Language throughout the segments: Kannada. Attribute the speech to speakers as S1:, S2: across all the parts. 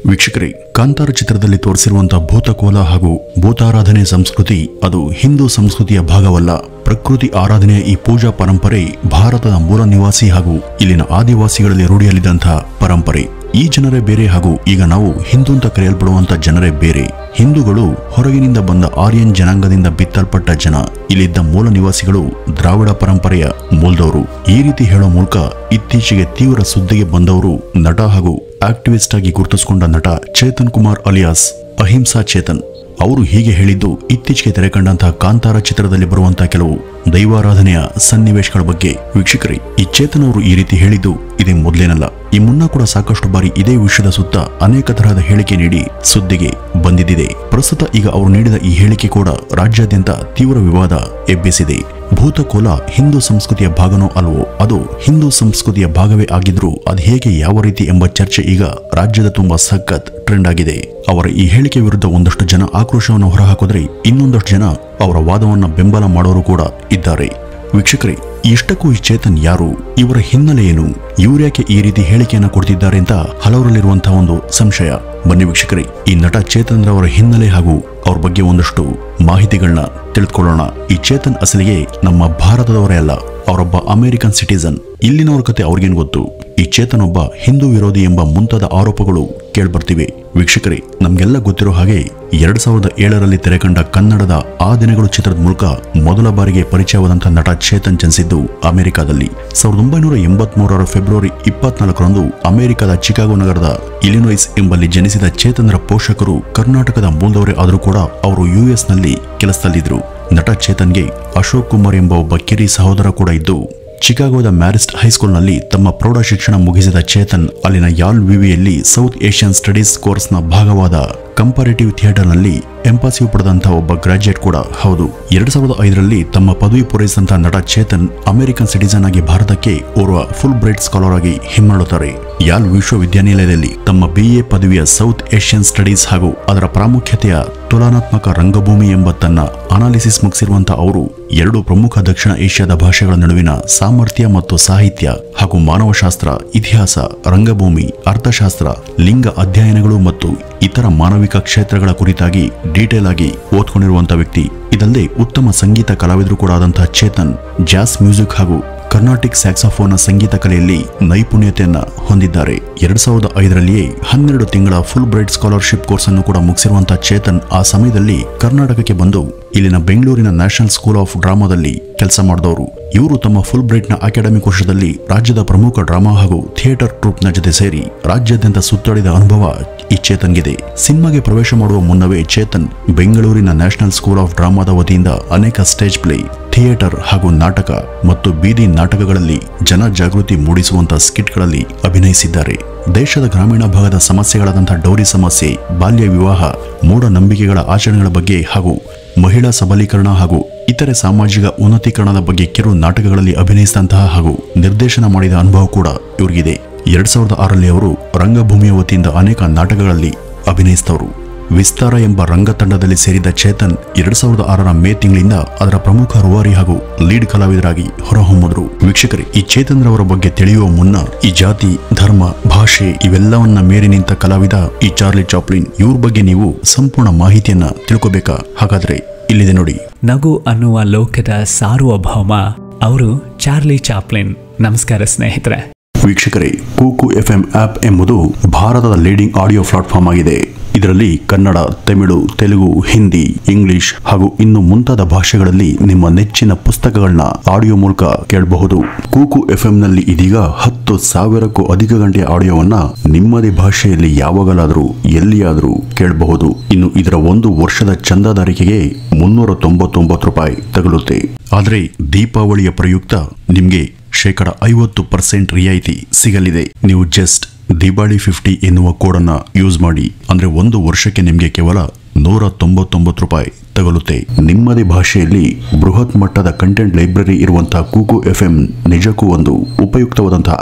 S1: ವೀಕ್ಷಕರೇ ಕಾಂತಾರ ಚಿತ್ರದಲ್ಲಿ ತೋರಿಸಿರುವಂತಹ ಭೂತಕೋಲ ಹಾಗೂ ಭೂತಾರಾಧನೆ ಸಂಸ್ಕೃತಿ ಅದು ಹಿಂದೂ ಸಂಸ್ಕೃತಿಯ ಭಾಗವಲ್ಲ ಪ್ರಕೃತಿ ಆರಾಧನೆಯ ಈ ಪೂಜಾ ಪರಂಪರೆ ಭಾರತದ ಮೂಲ ನಿವಾಸಿ ಹಾಗೂ ಇಲ್ಲಿನ ಆದಿವಾಸಿಗಳಲ್ಲಿ ರೂಢಿಯಲ್ಲಿದ್ದಂತಹ ಪರಂಪರೆ ಈ ಜನರೇ ಬೇರೆ ಹಾಗೂ ಈಗ ನಾವು ಹಿಂದೂ ಅಂತ ಕರೆಯಲ್ಪಡುವಂತ ಜನರೇ ಬೇರೆ ಹಿಂದೂಗಳು ಹೊರಗಿನಿಂದ ಬಂದ ಆರ್ಯನ್ ಜನಾಂಗದಿಂದ ಬಿತ್ತಲ್ಪಟ್ಟ ಜನ ಇಲ್ಲಿದ್ದ ಮೂಲ ನಿವಾಸಿಗಳು ದ್ರಾವಿಡ ಪರಂಪರೆಯ ಮೂಲದವರು ಈ ರೀತಿ ಹೇಳೋ ಮೂಲಕ ಇತ್ತೀಚೆಗೆ ತೀವ್ರ ಸುದ್ದಿಗೆ ಬಂದವರು ನಟ ಹಾಗೂ ಆಕ್ಟಿವಿಸ್ಟ್ ಆಗಿ ಗುರುತಿಸಿಕೊಂಡ ನಟ ಚೇತನ್ ಕುಮಾರ್ ಅಲಿಯಾಸ್ ಅಹಿಂಸಾ ಚೇತನ್ ಅವರು ಹೀಗೆ ಹೇಳಿದ್ದು ಇತ್ತೀಚೆಗೆ ತೆರೆಕಂಡಂತಹ ಕಾಂತಾರ ಚಿತ್ರದಲ್ಲಿ ಬರುವಂತಹ ಕೆಲವು ದೈವಾರಾಧನೆಯ ಸನ್ನಿವೇಶಗಳ ಬಗ್ಗೆ ವೀಕ್ಷಕರೇ ಈ ಚೇತನ್ ಅವರು ಈ ರೀತಿ ಹೇಳಿದ್ದು ಇದೇ ಮೊದಲೇನಲ್ಲ ಈ ಮುನ್ನ ಕೂಡ ಸಾಕಷ್ಟು ಬಾರಿ ಇದೇ ವಿಷಯದ ಸುತ್ತ ಅನೇಕ ತರಹದ ಹೇಳಿಕೆ ನೀಡಿ ಸುದ್ದಿಗೆ ಬಂದಿದ್ದಿದೆ ಪ್ರಸ್ತುತ ಈಗ ಅವರು ನೀಡಿದ ಈ ಹೇಳಿಕೆ ಕೂಡ ರಾಜ್ಯಾದ್ಯಂತ ತೀವ್ರ ವಿವಾದ ಎಬ್ಬಿಸಿದೆ ಭೂತಕೋಲ ಹಿಂದೂ ಸಂಸ್ಕೃತಿಯ ಭಾಗನೋ ಅಲ್ವೋ ಅದು ಹಿಂದೂ ಸಂಸ್ಕೃತಿಯ ಭಾಗವೇ ಆಗಿದ್ರೂ ಅದು ಹೇಗೆ ಯಾವ ರೀತಿ ಎಂಬ ಚರ್ಚೆ ಈಗ ರಾಜ್ಯದ ತುಂಬಾ ಸಖತ್ ಟ್ರೆಂಡ್ ಆಗಿದೆ ಅವರ ಈ ಹೇಳಿಕೆ ವಿರುದ್ಧ ಒಂದಷ್ಟು ಜನ ಆಕ್ರೋಶವನ್ನು ಹೊರಹಾಕಿದ್ರೆ ಇನ್ನೊಂದಷ್ಟು ಜನ ಅವರ ವಾದವನ್ನ ಬೆಂಬಲ ಮಾಡೋರು ಕೂಡ ಇದ್ದಾರೆ ವೀಕ್ಷಕರೇ ಇಷ್ಟಕ್ಕೂ ಈ ಚೇತನ್ ಯಾರು ಇವರ ಹಿನ್ನೆಲೆ ಏನು ಇವ್ರ್ಯಾಕೆ ಈ ರೀತಿ ಹೇಳಿಕೆಯನ್ನ ಕೊಡ್ತಿದ್ದಾರೆ ಅಂತ ಹಲವರಲ್ಲಿರುವಂತಹ ಒಂದು ಸಂಶಯ ಬನ್ನಿ ವೀಕ್ಷಕರೇ ಈ ನಟ ಚೇತನ್ ರವರ ಹಿನ್ನೆಲೆ ಹಾಗೂ ಅವ್ರ ಬಗ್ಗೆ ಒಂದಷ್ಟು ಮಾಹಿತಿಗಳನ್ನ ತಿಳಿದುಕೊಳ್ಳೋಣ ಈ ಚೇತನ್ ಅಸಲಿಗೆ ನಮ್ಮ ಭಾರತದವರೇ ಅಲ್ಲ ಅವರೊಬ್ಬ ಅಮೆರಿಕನ್ ಸಿಟಿಸನ್ ಇಲ್ಲಿನವ್ರ ಕತೆ ಅವ್ರಿಗೇನ್ ಗೊತ್ತು ಈ ಚೇತನ್ ಒಬ್ಬ ಹಿಂದೂ ವಿರೋಧಿ ಎಂಬ ಮುಂತಾದ ಆರೋಪಗಳು ಕೇಳ್ಬರ್ತಿವೆ ವೀಕ್ಷಕರೇ ನಮ್ಗೆಲ್ಲ ಗೊತ್ತಿರೋ ಹಾಗೆ ಎರಡ್ ಸಾವಿರದ ಏಳರಲ್ಲಿ ತೆರೆಕಂಡ ಕನ್ನಡದ ಆ ದಿನಗಳು ಚಿತ್ರದ ಮೂಲಕ ಮೊದಲ ಬಾರಿಗೆ ಪರಿಚಯವಾದಂತಹ ನಟ ಚೇತನ್ ಜನಿಸಿದ್ದು ಅಮೆರಿಕಾದಲ್ಲಿ ಸಾವಿರದ ಒಂಬೈನೂರ ಎಂಬತ್ಮೂರರ ಫೆಬ್ರವರಿ ಇಪ್ಪತ್ನಾಲ್ಕರಂದು ಅಮೆರಿಕದ ಚಿಕಾಗೋ ನಗರದ ಇಲಿನೋಯ್ಸ್ ಎಂಬಲ್ಲಿ ಜನಿಸಿದ ಚೇತನ್ರ ಪೋಷಕರು ಕರ್ನಾಟಕದ ಮೂಲದವರೇ ಆದರೂ ಕೂಡ ಅವರು ಯುಎಸ್ ನಲ್ಲಿ ಕೆಲಸದಲ್ಲಿದ್ರು ನಟ ಚೇತನ್ಗೆ ಅಶೋಕ್ ಕುಮಾರ್ ಎಂಬ ಒಬ್ಬ ಕಿರಿ ಸಹೋದರ ಕೂಡ ಇದ್ದು ಚಿಕಾಗೋದ ಮ್ಯಾರಿಸ್ಟ್ ಹೈಸ್ಕೂಲ್ನಲ್ಲಿ ತಮ್ಮ ಪ್ರೌಢ ಶಿಕ್ಷಣ ಮುಗಿಸಿದ ಚೇತನ್ ಅಲ್ಲಿನ ಯಾಲ್ ವಿವಿಯಲ್ಲಿ ಸೌತ್ ಏಷ್ಯನ್ ಸ್ಟಡೀಸ್ ಕೋರ್ಸ್ನ ಭಾಗವಾದ ಕಂಪಾರೇಟಿವ್ ಥಿಯೇಟರ್ನಲ್ಲಿ ಎಂಪಾಸಿವ್ ಪಡೆದಂತಹ ಒಬ್ಬ ಗ್ರಾಜ್ಯುಯೇಟ್ ಕೂಡ ಹೌದು ಎರಡ್ ಸಾವಿರದ ಐದರಲ್ಲಿ ತಮ್ಮ ಪದವಿ ಪೂರೈಸಿದಂತಹ ನಟ ಚೇತನ್ ಅಮೆರಿಕನ್ ಸಿಟಿಸನ್ ಆಗಿ ಭಾರತಕ್ಕೆ ಓರ್ವ ಫುಲ್ ಬ್ರೈಟ್ ಸ್ಕಾಲರ್ ಆಗಿ ಹಿಮ್ಮರಳುತ್ತಾರೆ ಯಾಲ್ ವಿಶ್ವವಿದ್ಯಾನಿಲಯದಲ್ಲಿ ತಮ್ಮ ಬಿಎ ಪದವಿಯ ಸೌತ್ ಏಷ್ಯನ್ ಸ್ಟಡೀಸ್ ಹಾಗೂ ಅದರ ಪ್ರಾಮುಖ್ಯತೆಯ ತುಲನಾತ್ಮಕ ರಂಗಭೂಮಿ ಎಂಬ ತನ್ನ ಅನಾಲಿಸಿಸ್ ಮುಗಿಸಿರುವಂತಹ ಅವರು ಎರಡು ಪ್ರಮುಖ ದಕ್ಷಿಣ ಏಷ್ಯಾದ ಭಾಷೆಗಳ ನಡುವಿನ ಸಾಮರ್ಥ್ಯ ಮತ್ತು ಸಾಹಿತ್ಯ ಹಾಗೂ ಮಾನವಶಾಸ್ತ್ರ ಇತಿಹಾಸ ರಂಗಭೂಮಿ ಅರ್ಥಶಾಸ್ತ್ರ ಲಿಂಗ ಅಧ್ಯಯನಗಳು ಮತ್ತು ಇತರ ಮಾನವಿಕ ಕ್ಷೇತ್ರಗಳ ಕುರಿತಾಗಿ ಡೀಟೇಲ್ ಆಗಿ ಓದ್ಕೊಂಡಿರುವಂತಹ ವ್ಯಕ್ತಿ ಇದಲ್ಲದೆ ಉತ್ತಮ ಸಂಗೀತ ಕಲಾವಿದರು ಕೂಡ ಆದಂತಹ ಚೇತನ್ ಜಾಸ್ ಮ್ಯೂಸಿಕ್ ಹಾಗೂ ಕರ್ನಾಟಿಕ್ ಸ್ಯಾಕ್ಸಫೋನ್ನ ಸಂಗೀತ ಕಲೆಯಲ್ಲಿ ನೈಪುಣ್ಯತೆಯನ್ನ ಹೊಂದಿದ್ದಾರೆ ಎರಡ್ ಸಾವಿರದ ಐದರಲ್ಲಿಯೇ ಹನ್ನೆರಡು ತಿಂಗಳ ಫುಲ್ ಬ್ರೈಟ್ ಸ್ಕಾಲರ್ಶಿಪ್ ಕೋರ್ಸ್ ಅನ್ನು ಕೂಡ ಮುಗಿಸಿರುವಂತಹ ಚೇತನ್ ಆ ಸಮಯದಲ್ಲಿ ಕರ್ನಾಟಕಕ್ಕೆ ಬಂದು ಇಲ್ಲಿನ ಬೆಂಗಳೂರಿನ ನ್ಯಾಷನಲ್ ಸ್ಕೂಲ್ ಆಫ್ ಡ್ರಾಮಾದಲ್ಲಿ ಕೆಲಸ ಮಾಡಿದವರು ಇವರು ತಮ್ಮ ಫುಲ್ ಬ್ರೈಟ್ನ ಅಕಾಡೆಮಿಕ್ ವರ್ಷದಲ್ಲಿ ರಾಜ್ಯದ ಪ್ರಮುಖ ಡ್ರಾಮಾ ಹಾಗೂ ಥಿಯೇಟರ್ ಟ್ರೂಪ್ನ ಜೊತೆ ಸೇರಿ ರಾಜ್ಯಾದ್ಯಂತ ಸುತ್ತಾಡಿದ ಅನುಭವ ಈ ಚೇತನ್ಗಿದೆ ಸಿನಿಮಾಗೆ ಪ್ರವೇಶ ಮಾಡುವ ಮುನ್ನವೇ ಚೇತನ್ ಬೆಂಗಳೂರಿನ ನ್ಯಾಷನಲ್ ಸ್ಕೂಲ್ ಆಫ್ ಡ್ರಾಮಾದ ವತಿಯಿಂದ ಅನೇಕ ಸ್ಟೇಜ್ ಪ್ಲೇ ಥಿಯೇಟರ್ ಹಾಗೂ ನಾಟಕ ಮತ್ತು ಬೀದಿ ನಾಟಕಗಳಲ್ಲಿ ಜನ ಜಾಗೃತಿ ಮೂಡಿಸುವಂತಹ ಸ್ಕಿಟ್ಗಳಲ್ಲಿ ಅಭಿನಯಿಸಿದ್ದಾರೆ ದೇಶದ ಗ್ರಾಮೀಣ ಭಾಗದ ಸಮಸ್ಯೆಗಳಾದಂತಹ ಡೌರಿ ಸಮಸ್ಯೆ ಬಾಲ್ಯ ವಿವಾಹ ಮೂಢನಂಬಿಕೆಗಳ ಆಚರಣೆಗಳ ಬಗ್ಗೆ ಹಾಗೂ ಮಹಿಳಾ ಸಬಲೀಕರಣ ಹಾಗೂ ಇತರೆ ಸಾಮಾಜಿಕ ಉನ್ನತೀಕರಣದ ಬಗ್ಗೆ ಕೆಲವು ನಾಟಕಗಳಲ್ಲಿ ಅಭಿನಯಿಸಿದಂತಹ ಹಾಗೂ ನಿರ್ದೇಶನ ಮಾಡಿದ ಅನುಭವ ಕೂಡ ಇವರಿಗಿದೆ ಎರಡ್ ಸಾವಿರದ ಆರರಲ್ಲಿ ಅವರು ರಂಗಭೂಮಿಯ ವತಿಯಿಂದ ಅನೇಕ ನಾಟಕಗಳಲ್ಲಿ ಅಭಿನಯಿಸಿದವರು ವಿಸ್ತಾರ ಎಂಬ ರಂಗತಂಡದಲ್ಲಿ ಸೇರಿದ ಚೇತನ್ ಎರಡ್ ಸಾವಿರದ ಆರರ ಮೇ ತಿಂಗಳಿಂದ ಅದರ ಪ್ರಮುಖ ರೂವಾರಿ ಹಾಗೂ ಲೀಡ್ ಕಲಾವಿದರಾಗಿ ಹೊರಹೊಮ್ಮಿದ್ರು ವೀಕ್ಷಕರೇ ಈ ಚೇತನ್ ರವರ ಬಗ್ಗೆ ತಿಳಿಯುವ ಮುನ್ನ ಈ ಜಾತಿ ಧರ್ಮ ಭಾಷೆ ಇವೆಲ್ಲವನ್ನ ಮೇರಿ ನಿಂತ ಕಲಾವಿದ ಈ ಚಾರ್ಲಿ ಚಾಪ್ಲಿನ್ ಇವ್ರ ಬಗ್ಗೆ ನೀವು ಸಂಪೂರ್ಣ ಮಾಹಿತಿಯನ್ನ ತಿಳ್ಕೋಬೇಕಾ ಹಾಗಾದ್ರೆ ಇಲ್ಲಿದೆ ನೋಡಿ
S2: ನಗು ಅನ್ನುವ ಲೋಕದ ಸಾರ್ವಭೌಮ ಅವರು ಚಾರ್ಲಿ ಚಾಪ್ಲಿನ್ ನಮಸ್ಕಾರ ಸ್ನೇಹಿತರೆ
S1: ವೀಕ್ಷಕರೇ ಕೂಕು ಎಫ್ ಎಂ ಆಪ್ ಎಂಬುದು ಭಾರತದ ಲೀಡಿಂಗ್ ಆಡಿಯೋ ಪ್ಲಾಟ್ಫಾರ್ಮ್ ಆಗಿದೆ ಇದರಲ್ಲಿ ಕನ್ನಡ ತಮಿಳು ತೆಲುಗು ಹಿಂದಿ ಇಂಗ್ಲಿಷ್ ಹಾಗೂ ಇನ್ನು ಮುಂತಾದ ಭಾಷೆಗಳಲ್ಲಿ ನಿಮ್ಮ ನೆಚ್ಚಿನ ಪುಸ್ತಕಗಳನ್ನ ಆಡಿಯೋ ಮೂಲಕ ಕೇಳಬಹುದು ಕೂಕು ಎಫ್ ನಲ್ಲಿ ಇದೀಗ ಹತ್ತು ಸಾವಿರಕ್ಕೂ ಅಧಿಕ ಗಂಟೆಯ ಆಡಿಯೋವನ್ನ ನಿಮ್ಮದೇ ಭಾಷೆಯಲ್ಲಿ ಯಾವಾಗಲಾದರೂ ಎಲ್ಲಿಯಾದರೂ ಕೇಳಬಹುದು ಇನ್ನು ಇದರ ಒಂದು ವರ್ಷದ ಚಂದಾದಾರಿಕೆಗೆ ಮುನ್ನೂರ ತೊಂಬತ್ತೊಂಬತ್ತು ರೂಪಾಯಿ ತಗಲುತ್ತೆ ಆದರೆ ದೀಪಾವಳಿಯ ಪ್ರಯುಕ್ತ ನಿಮ್ಗೆ ಶೇಕಡ ಐವತ್ತು ಪರ್ಸೆಂಟ್ ರಿಯಾಯಿತಿ ಸಿಗಲಿದೆ ನೀವು ಜಸ್ಟ್ ದಿವಾಳಿ ಫಿಫ್ಟಿ ಎನ್ನುವ ಕೋಡನ್ನ ಯೂಸ್ ಮಾಡಿ ಅಂದ್ರೆ ಒಂದು ವರ್ಷಕ್ಕೆ ನಿಮಗೆ ಕೇವಲ ನೂರ ತೊಂಬತ್ತೊಂಬತ್ತು ರೂಪಾಯಿ ತಗಲುತ್ತೆ ನಿಮ್ಮದೇ ಭಾಷೆಯಲ್ಲಿ ಬೃಹತ್ ಮಟ್ಟದ ಕಂಟೆಂಟ್ ಲೈಬ್ರರಿ ಇರುವಂತಹ ಕೂಕು ಎಫ್ ಎಂ ನಿಜಕ್ಕೂ ಒಂದು ಉಪಯುಕ್ತವಾದಂತಹ ಆಪ್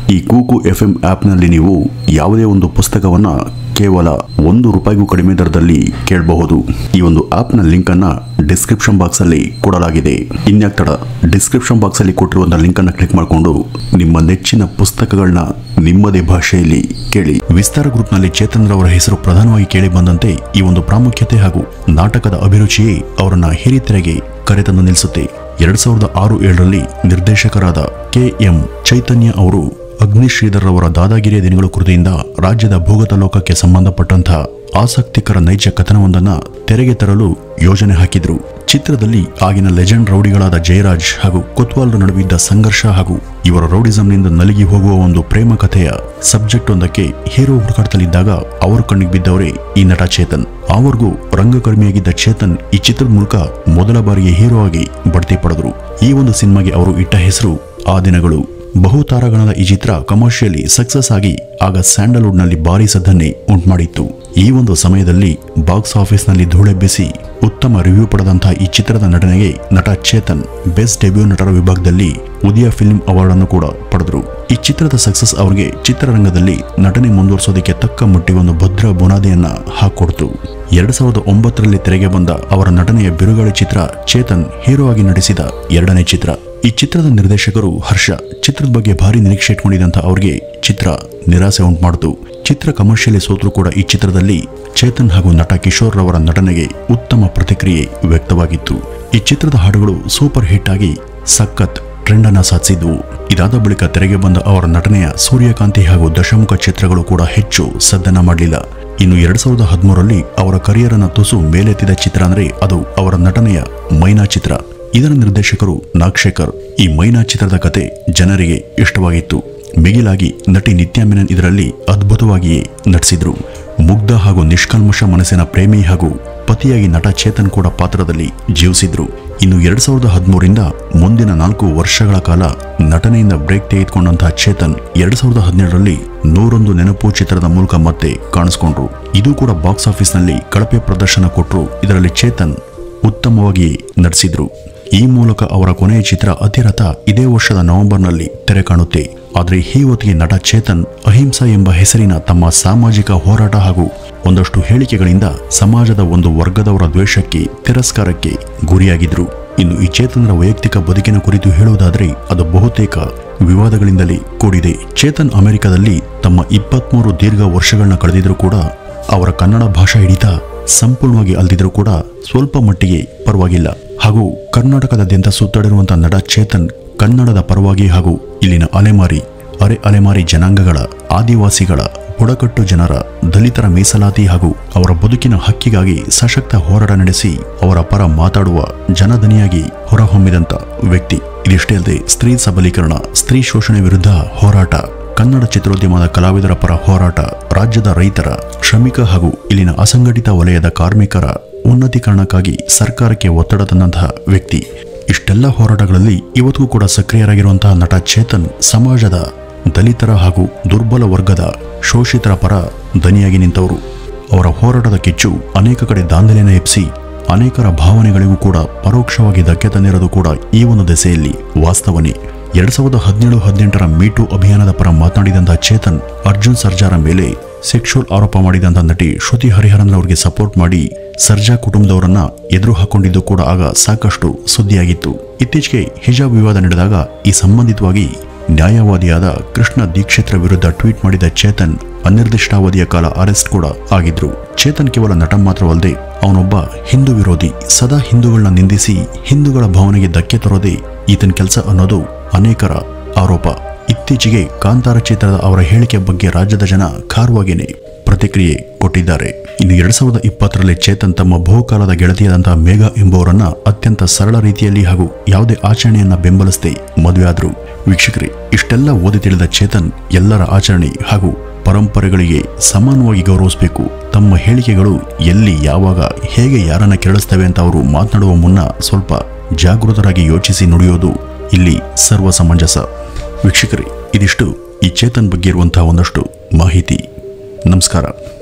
S1: ಈ ಕೂಕು ಎಫ್ ಎಂ ಆ್ಯಪ್ನಲ್ಲಿ ನೀವು ಯಾವುದೇ ಒಂದು ಪುಸ್ತಕವನ್ನ ಕೇವಲ ಒಂದು ರೂಪಾಯಿಗೂ ಕಡಿಮೆ ದರದಲ್ಲಿ ಕೇಳಬಹುದು ಈ ಒಂದು ಆಪ್ನ ಲಿಂಕ್ ಅನ್ನ ಡಿಸ್ಕ್ರಿಪ್ಷನ್ ಬಾಕ್ಸ್ ಅಲ್ಲಿ ಕೊಡಲಾಗಿದೆ ಇನ್ಯಾಕ್ ತಡ ಡಿಸ್ಕ್ರಿಪ್ಷನ್ ಬಾಕ್ಸ್ ಅಲ್ಲಿ ಕೊಟ್ಟಿರುವಂತಹ ಲಿಂಕ್ ಅನ್ನ ಕ್ಲಿಕ್ ಮಾಡಿಕೊಂಡು ನಿಮ್ಮ ನೆಚ್ಚಿನ ಪುಸ್ತಕಗಳನ್ನ ನಿಮ್ಮದೇ ಭಾಷೆಯಲ್ಲಿ ಕೇಳಿ ವಿಸ್ತಾರ ಗ್ರೂಪ್ನಲ್ಲಿ ಚೇತನ್ ರವರ ಹೆಸರು ಪ್ರಧಾನವಾಗಿ ಕೇಳಿ ಬಂದಂತೆ ಈ ಒಂದು ಪ್ರಾಮುಖ್ಯತೆ ಹಾಗೂ ನಾಟಕದ ಅಭಿರುಚಿಯೇ ಅವರನ್ನ ಹಿರಿತೆರೆಗೆ ಕರೆತಂದು ನಿಲ್ಲಿಸುತ್ತೆ ಎರಡ್ ಸಾವಿರದ ಆರು ಏಳರಲ್ಲಿ ನಿರ್ದೇಶಕರಾದ ಕೆ ಎಂ ಚೈತನ್ಯ ಅವರು ಅಗ್ನಿಶ್ರೀಧರ್ ಅವರ ದಾದಾಗಿರಿಯ ದಿನಗಳು ಕೃತಿಯಿಂದ ರಾಜ್ಯದ ಭೂಗತ ಲೋಕಕ್ಕೆ ಸಂಬಂಧಪಟ್ಟಂತಹ ಆಸಕ್ತಿಕರ ನೈಜ ಕಥನವೊಂದನ್ನ ತೆರೆಗೆ ತರಲು ಯೋಜನೆ ಹಾಕಿದ್ರು ಚಿತ್ರದಲ್ಲಿ ಆಗಿನ ಲೆಜೆಂಡ್ ರೌಡಿಗಳಾದ ಜಯರಾಜ್ ಹಾಗೂ ಕೊತ್ವಾಲ್ರ ನಡುವಿದ್ದ ಸಂಘರ್ಷ ಹಾಗೂ ಇವರ ರೌಡಿಸಂನಿಂದ ನಲಗಿ ಹೋಗುವ ಒಂದು ಪ್ರೇಮ ಕಥೆಯ ಸಬ್ಜೆಕ್ಟ್ ಒಂದಕ್ಕೆ ಹೀರೋ ಹುಡುಕಾಟದಲ್ಲಿದ್ದಾಗ ಅವರ ಕಣ್ಣಿಗೆ ಬಿದ್ದವರೇ ಈ ನಟ ಚೇತನ್ ಆವರೆಗೂ ರಂಗಕರ್ಮಿಯಾಗಿದ್ದ ಚೇತನ್ ಈ ಚಿತ್ರದ ಮೂಲಕ ಮೊದಲ ಬಾರಿಗೆ ಹೀರೋ ಆಗಿ ಬಡ್ತಿ ಪಡೆದರು ಈ ಒಂದು ಸಿನಿಮಾಗೆ ಅವರು ಇಟ್ಟ ಹೆಸರು ಆ ದಿನಗಳು ಬಹುತಾರಾಗಣದ ಈ ಚಿತ್ರ ಕಮರ್ಷಿಯಲಿ ಸಕ್ಸಸ್ ಆಗಿ ಆಗ ಸ್ಯಾಂಡಲ್ವುಡ್ನಲ್ಲಿ ಭಾರಿ ಸದ್ದನ್ನೇ ಉಂಟುಮಾಡಿತ್ತು ಈ ಒಂದು ಸಮಯದಲ್ಲಿ ಬಾಕ್ಸ್ ಆಫೀಸ್ನಲ್ಲಿ ಧೂಳೆಬ್ಬಿಸಿ ಉತ್ತಮ ರಿವ್ಯೂ ಪಡೆದಂತಹ ಈ ಚಿತ್ರದ ನಟನೆಗೆ ನಟ ಚೇತನ್ ಬೆಸ್ಟ್ ಡೆಬ್ಯೂ ನಟರ ವಿಭಾಗದಲ್ಲಿ ಉದಯ ಫಿಲ್ಮ್ ಅವಾರ್ಡ್ ಅನ್ನು ಕೂಡ ಪಡೆದರು ಈ ಚಿತ್ರದ ಸಕ್ಸಸ್ ಅವರಿಗೆ ಚಿತ್ರರಂಗದಲ್ಲಿ ನಟನೆ ಮುಂದುವರಿಸೋದಕ್ಕೆ ತಕ್ಕ ಮಟ್ಟಿಗೆ ಒಂದು ಭದ್ರ ಬುನಾದಿಯನ್ನ ಹಾಕೊಡ್ತು ಎರಡ್ ಸಾವಿರದ ಒಂಬತ್ತರಲ್ಲಿ ತೆರೆಗೆ ಬಂದ ಅವರ ನಟನೆಯ ಬಿರುಗಾಳಿ ಚಿತ್ರ ಚೇತನ್ ಹೀರೋ ಆಗಿ ನಟಿಸಿದ ಎರಡನೇ ಚಿತ್ರ ಈ ಚಿತ್ರದ ನಿರ್ದೇಶಕರು ಹರ್ಷ ಚಿತ್ರದ ಬಗ್ಗೆ ಭಾರಿ ನಿರೀಕ್ಷೆ ಇಟ್ಕೊಂಡಿದ್ದಂಥ ಅವ್ರಿಗೆ ಚಿತ್ರ ನಿರಾಸೆ ಉಂಟು ಮಾಡಿತು ಚಿತ್ರ ಕಮರ್ಷಿಯಲಿ ಸೋತರೂ ಕೂಡ ಈ ಚಿತ್ರದಲ್ಲಿ ಚೇತನ್ ಹಾಗೂ ನಟ ಕಿಶೋರ್ ರವರ ನಟನೆಗೆ ಉತ್ತಮ ಪ್ರತಿಕ್ರಿಯೆ ವ್ಯಕ್ತವಾಗಿತ್ತು ಈ ಚಿತ್ರದ ಹಾಡುಗಳು ಸೂಪರ್ ಹಿಟ್ ಆಗಿ ಸಖತ್ ಟ್ರೆಂಡ್ ಅನ್ನ ಸಾಧಿಸಿದ್ವು ಇದಾದ ಬಳಿಕ ತೆರೆಗೆ ಬಂದ ಅವರ ನಟನೆಯ ಸೂರ್ಯಕಾಂತಿ ಹಾಗೂ ದಶಮುಖ ಚಿತ್ರಗಳು ಕೂಡ ಹೆಚ್ಚು ಸದ್ದನ್ನ ಮಾಡಲಿಲ್ಲ ಇನ್ನು ಎರಡ್ ಸಾವಿರದ ಹದಿಮೂರರಲ್ಲಿ ಅವರ ಕರಿಯರ್ ಅನ್ನ ತುಸು ಮೇಲೆತ್ತಿದ ಚಿತ್ರ ಅಂದ್ರೆ ಅದು ಅವರ ನಟನೆಯ ಮೈನಾ ಚಿತ್ರ ಇದರ ನಿರ್ದೇಶಕರು ನಾಗಶೇಖರ್ ಈ ಮೈನಾ ಚಿತ್ರದ ಕತೆ ಜನರಿಗೆ ಇಷ್ಟವಾಗಿತ್ತು ಮಿಗಿಲಾಗಿ ನಟಿ ನಿತ್ಯಾ ಮೆನನ್ ಇದರಲ್ಲಿ ಅದ್ಭುತವಾಗಿಯೇ ನಟಿಸಿದ್ರು ಮುಗ್ಧ ಹಾಗೂ ನಿಷ್ಕಲ್ಮಶ ಮನಸ್ಸಿನ ಪ್ರೇಮಿ ಹಾಗೂ ಪತಿಯಾಗಿ ನಟ ಚೇತನ್ ಕೂಡ ಪಾತ್ರದಲ್ಲಿ ಜೀವಿಸಿದ್ರು ಇನ್ನು ಎರಡ್ ಸಾವಿರದ ಹದಿಮೂರಿಂದ ಮುಂದಿನ ನಾಲ್ಕು ವರ್ಷಗಳ ಕಾಲ ನಟನೆಯಿಂದ ಬ್ರೇಕ್ ತೆಗೆದುಕೊಂಡಂತಹ ಚೇತನ್ ಎರಡ್ ಸಾವಿರದ ಹದಿನೇಳರಲ್ಲಿ ನೂರೊಂದು ನೆನಪು ಚಿತ್ರದ ಮೂಲಕ ಮತ್ತೆ ಕಾಣಿಸ್ಕೊಂಡ್ರು ಇದು ಕೂಡ ಬಾಕ್ಸ್ ಆಫೀಸ್ನಲ್ಲಿ ಕಳಪೆ ಪ್ರದರ್ಶನ ಕೊಟ್ಟರು ಇದರಲ್ಲಿ ಚೇತನ್ ಉತ್ತಮವಾಗಿ ನಟಿಸಿದ್ರು ಈ ಮೂಲಕ ಅವರ ಕೊನೆಯ ಚಿತ್ರ ಅತಿರಥ ಇದೇ ವರ್ಷದ ನವೆಂಬರ್ನಲ್ಲಿ ತೆರೆ ಕಾಣುತ್ತೆ ಆದರೆ ಈ ಹೊತ್ತಿಗೆ ನಟ ಚೇತನ್ ಅಹಿಂಸಾ ಎಂಬ ಹೆಸರಿನ ತಮ್ಮ ಸಾಮಾಜಿಕ ಹೋರಾಟ ಹಾಗೂ ಒಂದಷ್ಟು ಹೇಳಿಕೆಗಳಿಂದ ಸಮಾಜದ ಒಂದು ವರ್ಗದವರ ದ್ವೇಷಕ್ಕೆ ತಿರಸ್ಕಾರಕ್ಕೆ ಗುರಿಯಾಗಿದ್ರು ಇನ್ನು ಈ ಚೇತನರ ವೈಯಕ್ತಿಕ ಬದುಕಿನ ಕುರಿತು ಹೇಳುವುದಾದರೆ ಅದು ಬಹುತೇಕ ವಿವಾದಗಳಿಂದಲೇ ಕೂಡಿದೆ ಚೇತನ್ ಅಮೆರಿಕದಲ್ಲಿ ತಮ್ಮ ಇಪ್ಪತ್ಮೂರು ದೀರ್ಘ ವರ್ಷಗಳನ್ನ ಕಳೆದಿದ್ರೂ ಕೂಡ ಅವರ ಕನ್ನಡ ಭಾಷಾ ಹಿಡಿತ ಸಂಪೂರ್ಣವಾಗಿ ಅಲ್ದಿದ್ರೂ ಕೂಡ ಸ್ವಲ್ಪ ಮಟ್ಟಿಗೆ ಪರವಾಗಿಲ್ಲ ಹಾಗೂ ಕರ್ನಾಟಕದಾದ್ಯಂತ ಸುತ್ತಾಡಿರುವಂತಹ ನಟ ಚೇತನ್ ಕನ್ನಡದ ಪರವಾಗಿ ಹಾಗೂ ಇಲ್ಲಿನ ಅಲೆಮಾರಿ ಅರೆ ಅಲೆಮಾರಿ ಜನಾಂಗಗಳ ಆದಿವಾಸಿಗಳ ಬುಡಕಟ್ಟು ಜನರ ದಲಿತರ ಮೀಸಲಾತಿ ಹಾಗೂ ಅವರ ಬದುಕಿನ ಹಕ್ಕಿಗಾಗಿ ಸಶಕ್ತ ಹೋರಾಟ ನಡೆಸಿ ಅವರ ಪರ ಮಾತಾಡುವ ಜನದನಿಯಾಗಿ ಹೊರಹೊಮ್ಮಿದಂತ ವ್ಯಕ್ತಿ ಇದಿಷ್ಟೇ ಅಲ್ಲದೆ ಸ್ತ್ರೀ ಸಬಲೀಕರಣ ಸ್ತ್ರೀ ಶೋಷಣೆ ವಿರುದ್ಧ ಹೋರಾಟ ಕನ್ನಡ ಚಿತ್ರೋದ್ಯಮದ ಕಲಾವಿದರ ಪರ ಹೋರಾಟ ರಾಜ್ಯದ ರೈತರ ಶ್ರಮಿಕ ಹಾಗೂ ಇಲ್ಲಿನ ಅಸಂಘಟಿತ ವಲಯದ ಕಾರ್ಮಿಕರ ಉನ್ನತೀಕರಣಕ್ಕಾಗಿ ಸರ್ಕಾರಕ್ಕೆ ಒತ್ತಡ ತಂದಂತಹ ವ್ಯಕ್ತಿ ಇಷ್ಟೆಲ್ಲ ಹೋರಾಟಗಳಲ್ಲಿ ಇವತ್ತಿಗೂ ಕೂಡ ಸಕ್ರಿಯರಾಗಿರುವಂತಹ ನಟ ಚೇತನ್ ಸಮಾಜದ ದಲಿತರ ಹಾಗೂ ದುರ್ಬಲ ವರ್ಗದ ಶೋಷಿತರ ಪರ ದನಿಯಾಗಿ ನಿಂತವರು ಅವರ ಹೋರಾಟದ ಕಿಚ್ಚು ಅನೇಕ ಕಡೆ ದಾಂಧಲೆನ ಎಪ್ಸಿ ಅನೇಕರ ಭಾವನೆಗಳಿಗೂ ಕೂಡ ಪರೋಕ್ಷವಾಗಿ ಧಕ್ಕೆ ತಂದಿರೋದು ಕೂಡ ಈ ಒಂದು ದೆಸೆಯಲ್ಲಿ ವಾಸ್ತವನೇ ಎರಡ್ ಸಾವಿರದ ಹದಿನೇಳು ಹದಿನೆಂಟರ ಮೀಟು ಅಭಿಯಾನದ ಪರ ಮಾತನಾಡಿದಂತಹ ಚೇತನ್ ಅರ್ಜುನ್ ಸರ್ಜಾರ ಮೇಲೆ ಸೆಕ್ಷುವಲ್ ಆರೋಪ ಮಾಡಿದಂಥ ನಟಿ ಶ್ರುತಿ ಹರಿಹರನ್ ಅವರಿಗೆ ಸಪೋರ್ಟ್ ಮಾಡಿ ಸರ್ಜಾ ಕುಟುಂಬದವರನ್ನ ಎದುರು ಹಾಕೊಂಡಿದ್ದು ಕೂಡ ಆಗ ಸಾಕಷ್ಟು ಸುದ್ದಿಯಾಗಿತ್ತು ಇತ್ತೀಚೆಗೆ ಹಿಜಾಬ್ ವಿವಾದ ನಡೆದಾಗ ಈ ಸಂಬಂಧಿತವಾಗಿ ನ್ಯಾಯವಾದಿಯಾದ ಕೃಷ್ಣ ದೀಕ್ಷಿತ್ರ ವಿರುದ್ಧ ಟ್ವೀಟ್ ಮಾಡಿದ ಚೇತನ್ ಅನಿರ್ದಿಷ್ಟಾವಧಿಯ ಕಾಲ ಅರೆಸ್ಟ್ ಕೂಡ ಆಗಿದ್ರು ಚೇತನ್ ಕೇವಲ ನಟ ಮಾತ್ರವಲ್ಲದೆ ಅವನೊಬ್ಬ ಹಿಂದೂ ವಿರೋಧಿ ಸದಾ ಹಿಂದೂಗಳನ್ನ ನಿಂದಿಸಿ ಹಿಂದೂಗಳ ಭಾವನೆಗೆ ಧಕ್ಕೆ ತರೋದೇ ಈತನ ಕೆಲಸ ಅನ್ನೋದು ಅನೇಕರ ಆರೋಪ ಇತ್ತೀಚೆಗೆ ಕಾಂತಾರ ಚಿತ್ರದ ಅವರ ಹೇಳಿಕೆ ಬಗ್ಗೆ ರಾಜ್ಯದ ಜನ ಖಾರವಾಗಿಯೇ ಪ್ರತಿಕ್ರಿಯೆ ಕೊಟ್ಟಿದ್ದಾರೆ ಇನ್ನು ಎರಡ್ ಸಾವಿರದ ಇಪ್ಪತ್ತರಲ್ಲಿ ಚೇತನ್ ತಮ್ಮ ಬಹುಕಾಲದ ಗೆಳತಿಯಾದಂತಹ ಮೇಘ ಎಂಬುವರನ್ನ ಅತ್ಯಂತ ಸರಳ ರೀತಿಯಲ್ಲಿ ಹಾಗೂ ಯಾವುದೇ ಆಚರಣೆಯನ್ನ ಬೆಂಬಲಿಸದೆ ಮದುವೆಯಾದ್ರು ವೀಕ್ಷಕರೇ ಇಷ್ಟೆಲ್ಲ ಓದಿ ತಿಳಿದ ಚೇತನ್ ಎಲ್ಲರ ಆಚರಣೆ ಹಾಗೂ ಪರಂಪರೆಗಳಿಗೆ ಸಮಾನವಾಗಿ ಗೌರವಿಸಬೇಕು ತಮ್ಮ ಹೇಳಿಕೆಗಳು ಎಲ್ಲಿ ಯಾವಾಗ ಹೇಗೆ ಯಾರನ್ನ ಕೇಳಿಸ್ತವೆ ಅಂತ ಅವರು ಮಾತನಾಡುವ ಮುನ್ನ ಸ್ವಲ್ಪ ಜಾಗೃತರಾಗಿ ಯೋಚಿಸಿ ನುಡಿಯೋದು ಇಲ್ಲಿ ಸರ್ವ ಸಮಂಜಸ ವೀಕ್ಷಕರೇ ಇದಿಷ್ಟು ಈ ಚೇತನ್ ಬಗ್ಗೆ ಇರುವಂತಹ ಒಂದಷ್ಟು ಮಾಹಿತಿ ನಮಸ್ಕಾರ